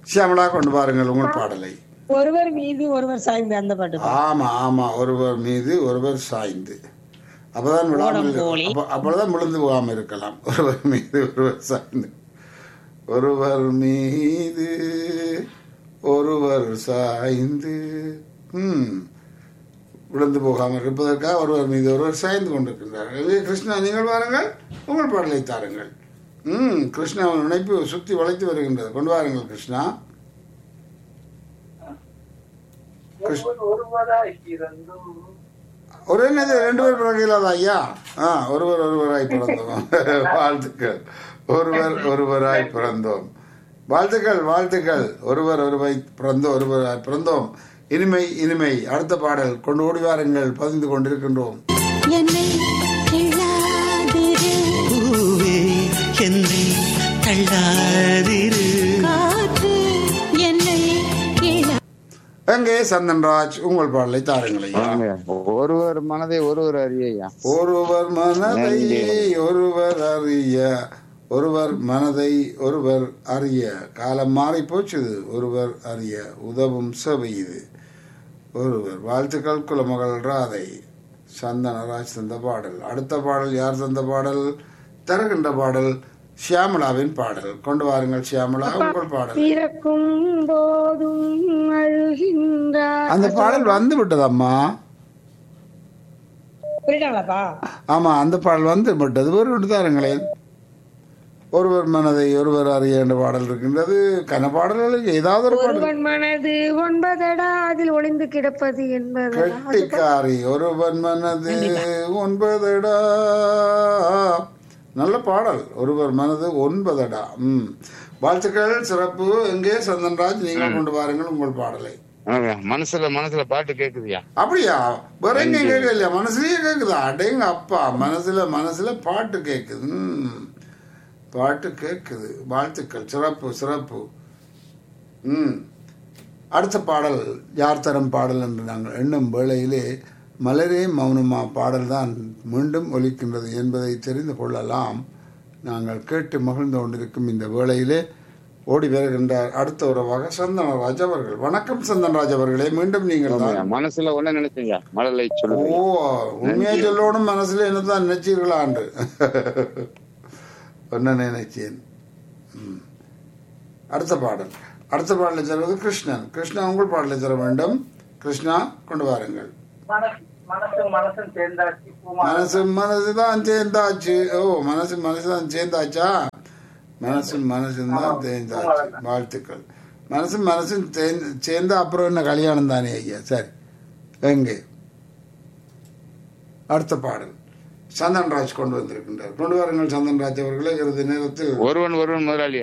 சியாமலா கொண்டு பாருங்கள் உங்கள் பாடலை ஒருவர் மீது ஒருவர் சாய்ந்து அந்த பாட்டு ஆமா ஆமா ஒருவர் மீது ஒருவர் சாய்ந்து அப்பதான் விழாமல் போலி. அப்ப- அப்பொழுதுதான் விழுந்து போகாம இருக்கலாம் ஒருவர் மீது ஒருவர் சாய்ந்து ஒருவர் மீது ஒருவர் சாய்ந்து ம் விழுந்து போகாமல் இருப்பதற்காக ஒருவர் மீது ஒருவர் சாய்ந்து கொண்டிருக்கின்றார்கள் இல்லையா கிருஷ்ணா நீங்கள் வாருங்கள் உங்கள் பாடலை தாருங்கள் ம் கிருஷ்ணாவின் இணைப்பு சுத்தி வளைத்து வருகின்றது கொண்டு வாருங்கள் கிருஷ்ணா ஒருவர் ஒருவராய் பிறந்தோம் ஒரு என்னது ரெண்டு பேர் பிறகு ஐயா ஆ ஒருவர் ஒருவராய் பிறந்தோம் வாழ்த்துக்கள் ஒருவர் ஒருவராய் பிறந்தோம் வாழ்த்துக்கள் வாழ்த்துக்கள் ஒருவர் ஒருவரை பிறந்தோம் ஒருவராய் பிறந்தோம் இனிமை இனிமை அடுத்த பாடல் கொண்டு ஓடி வாருங்கள் பதிந்து கொண்டிருக்கின்றோம் என்னை கிள்ளாதிரு பூவே என்னை தள்ளாதிரு காற்று என்னை கிளா எங்கே சந்தன்ராஜ் உங்கள் பாடலை தாருங்கள் ஐயா ஒருவர் மனதை ஒருவர் அறியா ஒருவர் மனதை ஒருவர் அறிய ஒருவர் மனதை ஒருவர் அறிய காலம் மாறி போச்சுது ஒருவர் அறிய உதவும் சபை இது ஒருவர் வாழ்த்துக்கள் குலமகள் ராதை சந்தனராஜ் தந்த பாடல் அடுத்த பாடல் யார் தந்த பாடல் தருகின்ற பாடல் ஷியாமலாவின் பாடல் கொண்டு வாருங்கள் ஷியாமலா உங்கள் பாடல் பிறக்கும் போதும் அழுகின்றார் அந்த பாடல் வந்து விட்டதம்மா புரியுதாங்களாப்பா ஆமா அந்த பாடல் வந்து விட்டது ஒரு விட்டு தாருங்களேன் ஒருவர் மனதை ஒருவர் அறிய என்ற பாடல் இருக்கின்றது கன பாடல்களுக்கு ஏதாவது ஒரு பாடல் ஒருவன் மனது ஒன்பதடா அதில் ஒளிந்து கிடப்பது என்பதடா கெட்டிக்காரி ஒருவன் மனது ஒன்பதடா நல்ல பாடல் ஒருவர் மனது ஒன்பதடா ம் வாழ்த்துக்கள் சிறப்பு எங்கே சந்தன்ராஜ் நீங்கள் கொண்டு வாருங்கள் உங்கள் பாடலை மனசுல மனசுல பாட்டு கேக்குதுயா அப்படியா வேற எங்க கேட்க இல்லையா மனசுலயே கேக்குதா அடேங்க அப்பா மனசுல மனசுல பாட்டு கேக்குது ம். பாட்டு கேக்குது வாழ்த்துக்கள் சிறப்பு சிறப்பு ம் அடுத்த பாடல் யார் தரும் பாடல் என்று நாங்கள் எண்ணும் வேளையிலே மலரே மௌனமா பாடல் தான் மீண்டும் ஒலிக்கின்றது என்பதை தெரிந்து கொள்ளலாம் நாங்கள் கேட்டு மகிழ்ந்து கொண்டிருக்கும் இந்த வேளையிலே ஓடி வருகின்றார் அடுத்த உறவாக சந்தனராஜ் அவர்கள் வணக்கம் சந்தனராஜ் அவர்களே மீண்டும் நீங்கள் தான் மனசுல ஒண்ணு நினைச்சீங்க மழலை ஓ சொல்லுங்க உண்மையை சொல்லணும் மனசுல என்னதான் நினைச்சீர்களாண்டு என்ன நினைச்சேன் ம். அடுத்த பாடல் அடுத்த பாடலை தருவது கிருஷ்ணன் கிருஷ்ணா உங்கள் பாடலை தர வேண்டும் கிருஷ்ணா கொண்டு வாருங்கள் மனசு மனசு மனசும் சேர்ந்தாச்சு பூமா மனசு மனசு தான் சேர்ந்தாச்சு ஓ மனசு மனசு தான் சேர்ந்தாச்சா மனசு மனசு தான் சேர்ந்தாச்சு வாழ்த்துக்கள் மனசு மனசு சேர்ந்து- சேர்ந்தா அப்புறம் என்ன கல்யாணம் தானே ஐயா சரி எங்கே அடுத்த பாடல் சந்தன்ராஜ் கொண்டு வந்திருக்கின்றார் கொண்டு வாருங்கள் சந்தன்ராஜ் அவர்களே இறுதி நேரத்தில் ஒருவன் ஒருவன் முதலாளி